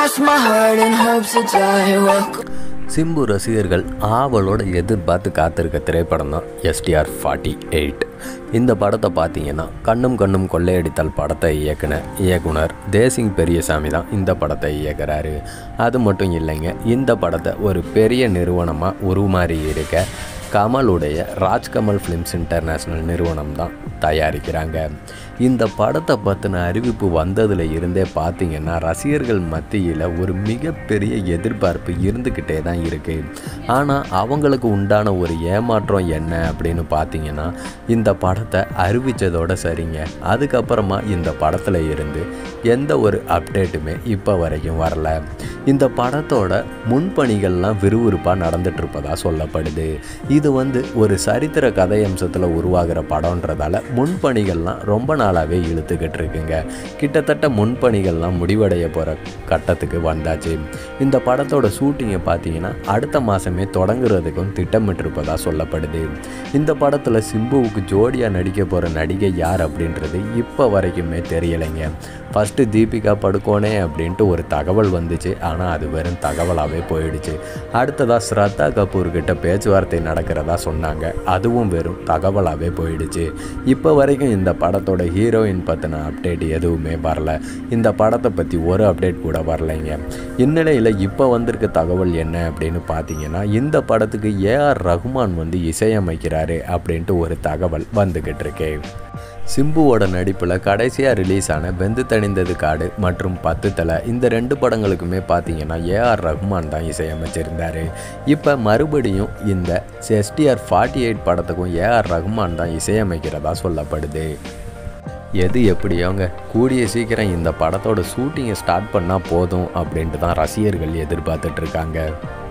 cross my heart and hope to die. Welcome. Simbu ரசிகர்கள் ஆவலோட எதிர்பார்த்து காத்திருக்க திரைப்படம் தான் எஸ்டிஆர் ஃபார்ட்டி எயிட் இந்த படத்தை பார்த்தீங்கன்னா கண்ணும் கண்ணும் கொள்ளையடித்தல் படத்தை இயக்குன இயக்குனர் தேசிங் பெரியசாமி தான் இந்த படத்தை இயக்குறாரு அது மட்டும் இல்லைங்க இந்த படத்தை ஒரு பெரிய நிறுவனமாக உருமாறி இருக்க கமலுடைய ராஜ்கமல் ஃபிலிம்ஸ் இன்டர்நேஷ்னல் நிறுவனம் தான் தயாரிக்கிறாங்க இந்த படத்தை பற்றின அறிவிப்பு வந்ததில் இருந்தே பார்த்தீங்கன்னா ரசிகர்கள் மத்தியில் ஒரு மிகப்பெரிய எதிர்பார்ப்பு இருந்துக்கிட்டே தான் இருக்குது ஆனால் அவங்களுக்கு உண்டான ஒரு ஏமாற்றம் என்ன அப்படின்னு பார்த்தீங்கன்னா இந்த படத்தை அறிவித்ததோட சரிங்க அதுக்கப்புறமா இந்த படத்தில் இருந்து எந்த ஒரு அப்டேட்டுமே இப்போ வரைக்கும் வரல இந்த படத்தோட முன்பணிகள்லாம் விறுவிறுப்பாக நடந்துட்டு இருப்பதா சொல்லப்படுது இது வந்து ஒரு சரித்திர கதை அம்சத்தில் உருவாகிற படம்ன்றதால முன்பணிகள்லாம் ரொம்ப நாளாகவே இழுத்துக்கிட்டு இருக்குங்க கிட்டத்தட்ட முன்பணிகள்லாம் முடிவடைய போகிற கட்டத்துக்கு வந்தாச்சு இந்த படத்தோட ஷூட்டிங்கை பார்த்தீங்கன்னா அடுத்த மாதமே தொடங்குறதுக்கும் திட்டமிட்டிருப்பதா சொல்லப்படுது இந்த படத்தில் சிம்புவுக்கு ஜோடியாக நடிக்க போகிற நடிகை யார் அப்படின்றது இப்போ வரைக்குமே தெரியலைங்க ஃபஸ்ட்டு தீபிகா படுகோனே அப்படின்ட்டு ஒரு தகவல் வந்துச்சு ஆனால் அது வெறும் தகவலாகவே போயிடுச்சு அடுத்ததாக ஸ்ரத்தா கபூர் கிட்ட பேச்சுவார்த்தை நடக்கிறதா சொன்னாங்க அதுவும் வெறும் தகவலாகவே போயிடுச்சு இப்போ வரைக்கும் இந்த படத்தோட ஹீரோயின் பற்றின அப்டேட் எதுவுமே வரல இந்த படத்தை பற்றி ஒரு அப்டேட் கூட வரலைங்க இந்நிலையில் இப்போ வந்திருக்க தகவல் என்ன அப்படின்னு பார்த்தீங்கன்னா இந்த படத்துக்கு ஏஆர் ரகுமான் வந்து இசையமைக்கிறாரு அப்படின்ட்டு ஒரு தகவல் வந்துக்கிட்டு இருக்கு சிம்புவோட நடிப்பில் கடைசியாக ரிலீஸ் ஆன வெந்து தணிந்தது காடு மற்றும் பத்து தலை இந்த ரெண்டு படங்களுக்குமே பார்த்தீங்கன்னா ஏஆர் ரஹ்மான் தான் இசையமைச்சிருந்தார் இப்போ மறுபடியும் இந்த எஸ்டிஆர் ஃபார்ட்டி எயிட் படத்துக்கும் ஏஆர் ரஹ்மான் தான் இசையமைக்கிறதா சொல்லப்படுது எது எப்படியோங்க கூடிய சீக்கிரம் இந்த படத்தோட ஷூட்டிங்கை ஸ்டார்ட் பண்ணால் போதும் அப்படின்ட்டு தான் ரசிகர்கள் எதிர்பார்த்துட்ருக்காங்க